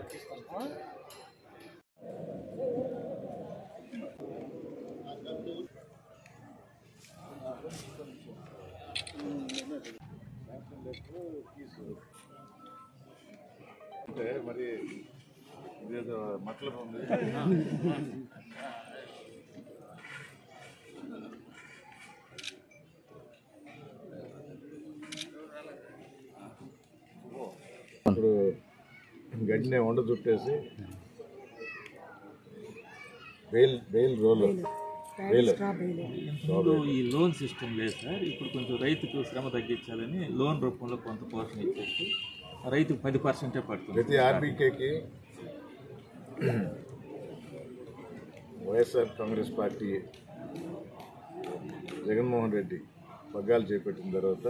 అంటే మరి ఇదేదో మతలబు ఉంది ఇప్పుడు గడ్డిని వండ చుట్టేసి బెయిల్ బెయిల్ రోల్ బెయిల్ ఇప్పుడు ఈ లోన్ సిస్టమ్ లేదు సార్ ఇప్పుడు కొంచెం రైతుకు శ్రమ తగ్గించాలని లోన్ రూపంలో కొంత పోర్షన్ ఇచ్చేసి రైతుకు పది పర్సెంటే పడుతుంది ప్రతి ఆర్బీకేకి YSR Congress party Jaganmohan Reddy పగ్గాలు చేపట్టిన తర్వాత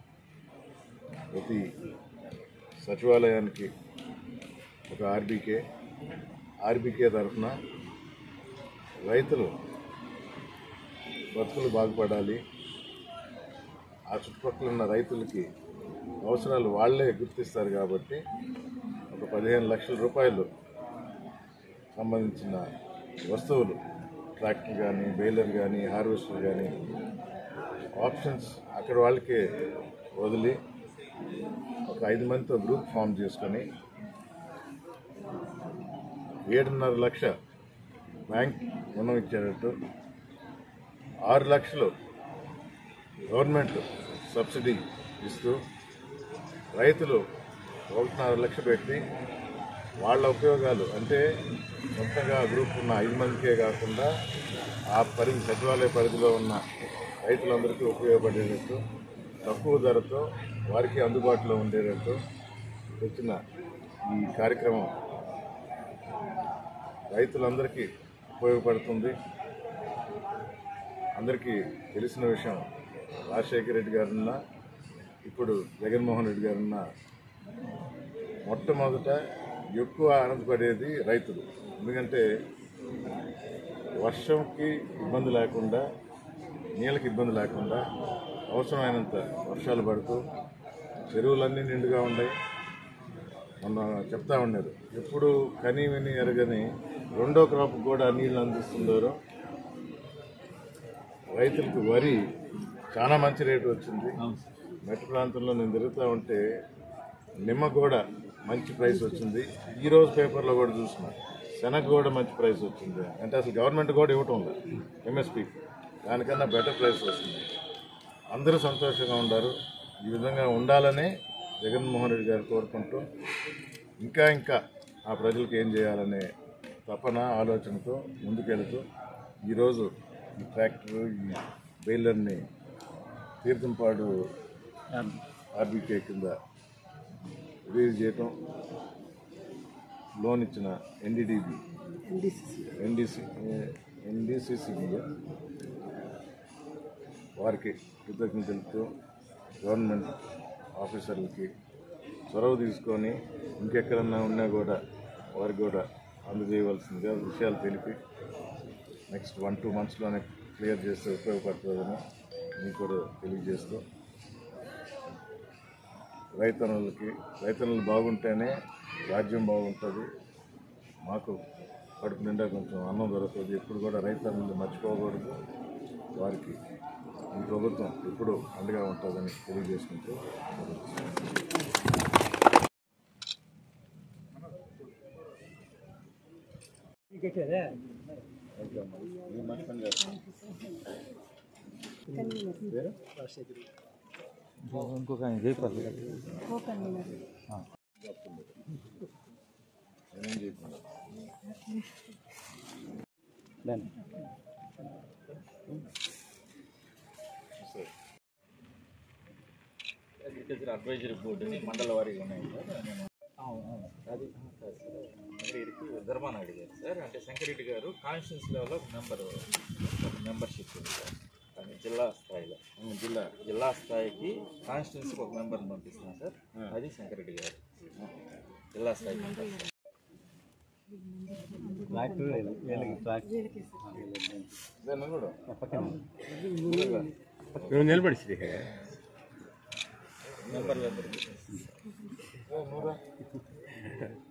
ప్రతి సచివాలయానికి ఒక ఆర్బీకే ఆర్బీకే తరఫున రైతులు బతుకులు బాగుపడాలి ఆ చుట్టుపక్కల ఉన్న రైతులకి అవసరాలు వాళ్ళే గుర్తిస్తారు కాబట్టి ఒక పదిహేను లక్షల రూపాయలు సంబంధించిన వస్తువులు ట్రాక్టర్ కానీ బెయిలర్ కానీ హార్వెస్టర్ కానీ ఆప్షన్స్ అక్కడ వాళ్ళకే వదిలి ఒక ఐదు మందితో గ్రూప్ ఫామ్ చేసుకొని ఏడున్నర లక్ష బ్యాంక్ రుణం ఇచ్చేటట్టు ఆరు లక్షలు గవర్నమెంట్ సబ్సిడీ ఇస్తూ రైతులు ఒకటిన్నర లక్ష పెట్టి వాళ్ళ ఉపయోగాలు అంటే సొంతంగా గ్రూప్ ఉన్న ఐదు మందికే కాకుండా ఆ పరిధి సచివాలయ పరిధిలో ఉన్న రైతులందరికీ ఉపయోగపడేటట్టు తక్కువ ధరతో వారికి అందుబాటులో ఉండేటట్టు వచ్చిన ఈ కార్యక్రమం రైతులందరికీ ఉపయోగపడుతుంది అందరికీ తెలిసిన విషయం రాజశేఖర రెడ్డి గారున్న ఇప్పుడు జగన్మోహన్ రెడ్డి గారున్న మొట్టమొదట ఎక్కువ ఆనందపడేది రైతులు ఎందుకంటే వర్షంకి ఇబ్బంది లేకుండా నీళ్ళకి ఇబ్బంది లేకుండా అవసరమైనంత వర్షాలు పడుతూ చెరువులన్నీ నిండుగా ఉన్నాయి మొన్న చెప్తా ఉన్నారు ఎప్పుడు కని విని ఎరగని రెండో క్రాప్ కూడా నీళ్ళు అందిస్తుండారో రైతులకు వరి చాలా మంచి రేటు వచ్చింది మెట్ట ప్రాంతంలో నేను తిరుగుతూ ఉంటే నిమ్మ కూడా మంచి ప్రైస్ వచ్చింది ఈ రోజు పేపర్లో కూడా చూసిన శనగ కూడా మంచి ప్రైస్ వచ్చింది అంటే అసలు గవర్నమెంట్ కూడా ఇవ్వటం లేదు ఎంఎస్పి దానికన్నా బెటర్ ప్రైస్ వస్తుంది అందరూ సంతోషంగా ఉన్నారు ఈ విధంగా ఉండాలని జగన్మోహన్ రెడ్డి గారు కోరుకుంటూ ఇంకా ఇంకా ఆ ప్రజలకు ఏం చేయాలనే తపన ఆలోచనతో ముందుకెళ్తూ ఈరోజు ఈ ట్రాక్టర్ ఈ బెయిలర్ని తీర్థంపాడు ఆర్బీకే కింద రిలీజ్ చేయటం లోన్ ఇచ్చిన ఎన్డీడీబీ ఎన్డీసీ ఎన్డీసీసీ వారికి కృతజ్ఞతలతో గవర్నమెంట్ ఆఫీసర్లకి చొరవ తీసుకొని ఇంకెక్కడన్నా ఉన్నా కూడా వారికి కూడా అందజేయవలసిందిగా విషయాలు తెలిపి నెక్స్ట్ వన్ టూ మంత్స్లోనే క్లియర్ చేస్తే ఉపయోగపడుతుందని మీకు కూడా తెలియజేస్తూ రైతన్నులకి రైతన్నులు బాగుంటేనే రాజ్యం బాగుంటుంది మాకు కడుపు నిండా కొంచెం అన్నం దొరుకుతుంది ఎప్పుడు కూడా రైతన్నులు మర్చిపోకూడదు వారికి ఈ ప్రభుత్వం ఎప్పుడు అండగా ఉంటుందని తెలియజేసుకుంటూ ఈ మట్టం చేస్తాం పేరు ఇంకొక ఆయన జయపాల్ గారు నేనేం చేయకుండా సరే అగ్రికల్చర్ అడ్వైజరీ బోర్డు అని మండల వారీగా ఉన్నాయి సార్ నేను అది కాదు సార్ మంగళగిరికి ధర్మాన అడిగారు సార్ అంటే శంకరెడ్డి గారు కాన్స్టిట్యూన్స్ లెవెల్లో ఒక మెంబర్ ఒక మెంబర్షిప్ ఉంది సార్ కానీ జిల్లా స్థాయిలో జిల్లా జిల్లా స్థాయికి కాన్స్టిట్యూన్సీకి ఒక మెంబర్ని పంపిస్తున్నాం సార్ అది శంకరెడ్డి గారు జిల్లా స్థాయి మెంబర్ సార్ ఇదేనా కూడా నిలబడి మెంబర్లందరికీ ఏ, నూరా